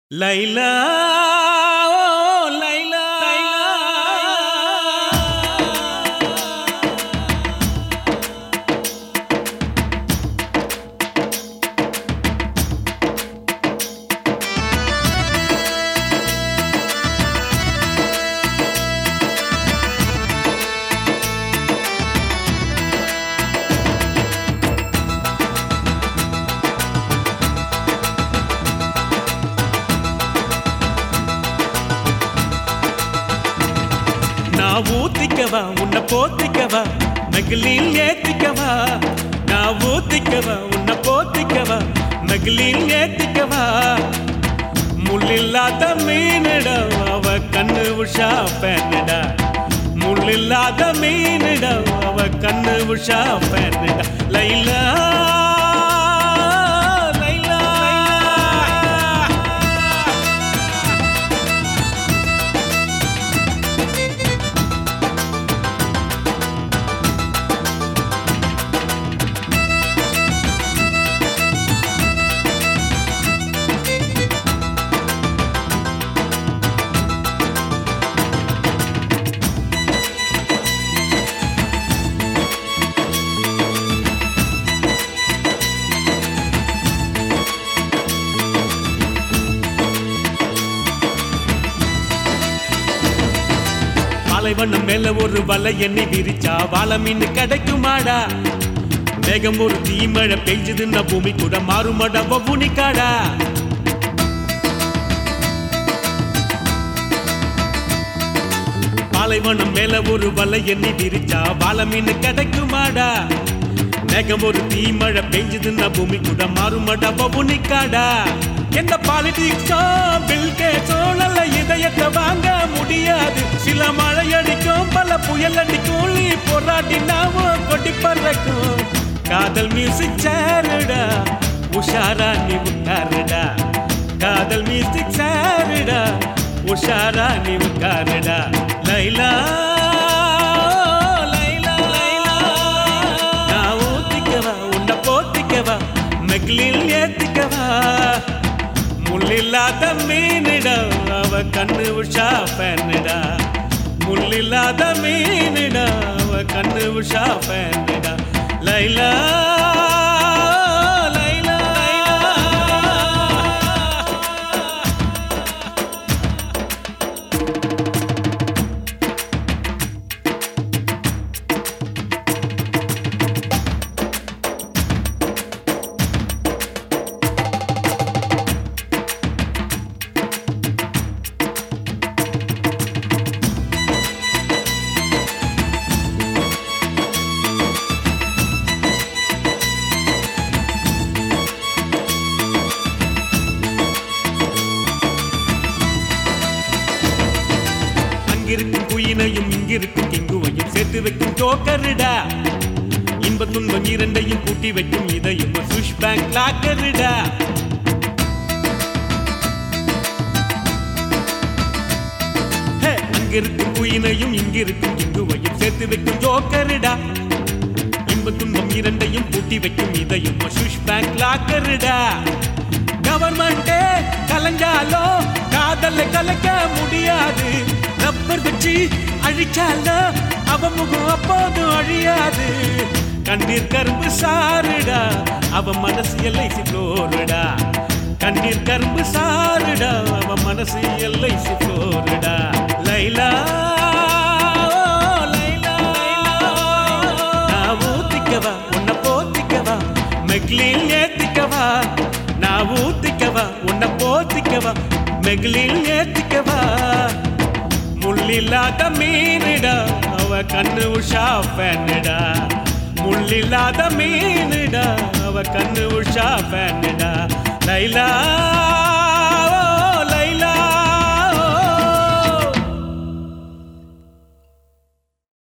லைலா ஓ லைலா நான் ஊத்திக்கவா உன்னை போத்திக்கவா நகலில் ஏத்திக்கவா நான் ஊத்திக்கவா உன்னை போத்திக்கவா நகலில் ஏத்திக்கவா முள்ளில்லாத மீனிடா அவ கண்ணு உஷா பேனடா முள்ளில்லாத மீனிடா அவ கண்ணு உஷா பேனடா லைலா லைலா பாலைவனம் மேல ஒரு வலை எண்ணி விரிச்சா வாழை மீன் கிடைக்குமாடா மேகம் ஒரு தீமழை பெய்ஞ்சதுன்னா பூமி கூட மாறுமாடா வவுனிக்காடா பாலைவனம் மேல ஒரு வலை எண்ணி விரிச்சா வாழை மீன் கிடைக்குமாடா மேகம் ஒரு தீமழை பெய்ஞ்சதுன்னா பூமி கூட மாறுமாடா வவுனிக்காடா எந்த பாலிடிக்ஸோ பில் கேட்ஸோ நல்ல இதயத்தை வாங்க முடியாது சில மழை அடிக்கும் பல புயல் அடிக்கும் நீ போராட்டினாவோ கொட்டி பறக்கும் காதல் மியூசிக் சேருடா உஷாரா நீ உட்காருடா காதல் மியூசிக் சேருடா உஷாரா நீ உட்காருடா லைலா லைலா லைலா நான் ஊத்திக்கவா உன்னை போத்திக்கவா மெக்லில் ஏத்திக்கவா முள்ளில்லாத மீனிடா அவ கண்ணு உஷா பேனடா முள்ளில்லாத மீனிடா அவ கண்ணு உஷா பேனடா லைலா லைலா லைலா அங்கிருக்கும் குயினையும் இங்கிருக்கும் கிங்குவையும் சேர்த்து வைக்கும் ஜோக்கருடா இன்ப துன்பம் இரண்டையும் கூட்டி வைக்கும் இதையும் சுஷ் பேங்க் லாக்கருடா ஹே, அங்கிருக்கும் குயினையும் இங்கிருக்கும் கிங்குவையும் சேர்த்து வைக்கும் ஜோக்கருடா இன்ப துன்பம் இரண்டையும் கூட்டி வைக்கும் இதையும் சுஷ் பேங்க் லாக்கருடா கவர்மெண்டே கலைஞ்சாலோ காதலை கலைக்க முடியாது ரப்பர் வச்சு அழிச்சாலோ அவ முகம் அப்போதும் அழியாது கண்ணீர் கரும்பு சாருடா அவ மனசு எல்ஐசி ஃப்ளோருடா கண்ணீர் கரும்பு சாருடா அவ மனசு எல்ஐசி ஃப்ளோருடா லைலா ஓ, லைலா, நான் ஊத்திக்கவா உன்னை போத்திக்கவா மெக்லில் ஏத்திக்கவா நான் ஊத்திக்கவா உன்னை போத்திக்கவா மெக்லில் ஏத்திக்கவா முள்ளில்லாத மீனிடா அவ கண்ணு உஷா ஃபேனடா முள்ளில்லாத மீனிடா அவ கண்ணு உஷா ஃபேனடா லைலா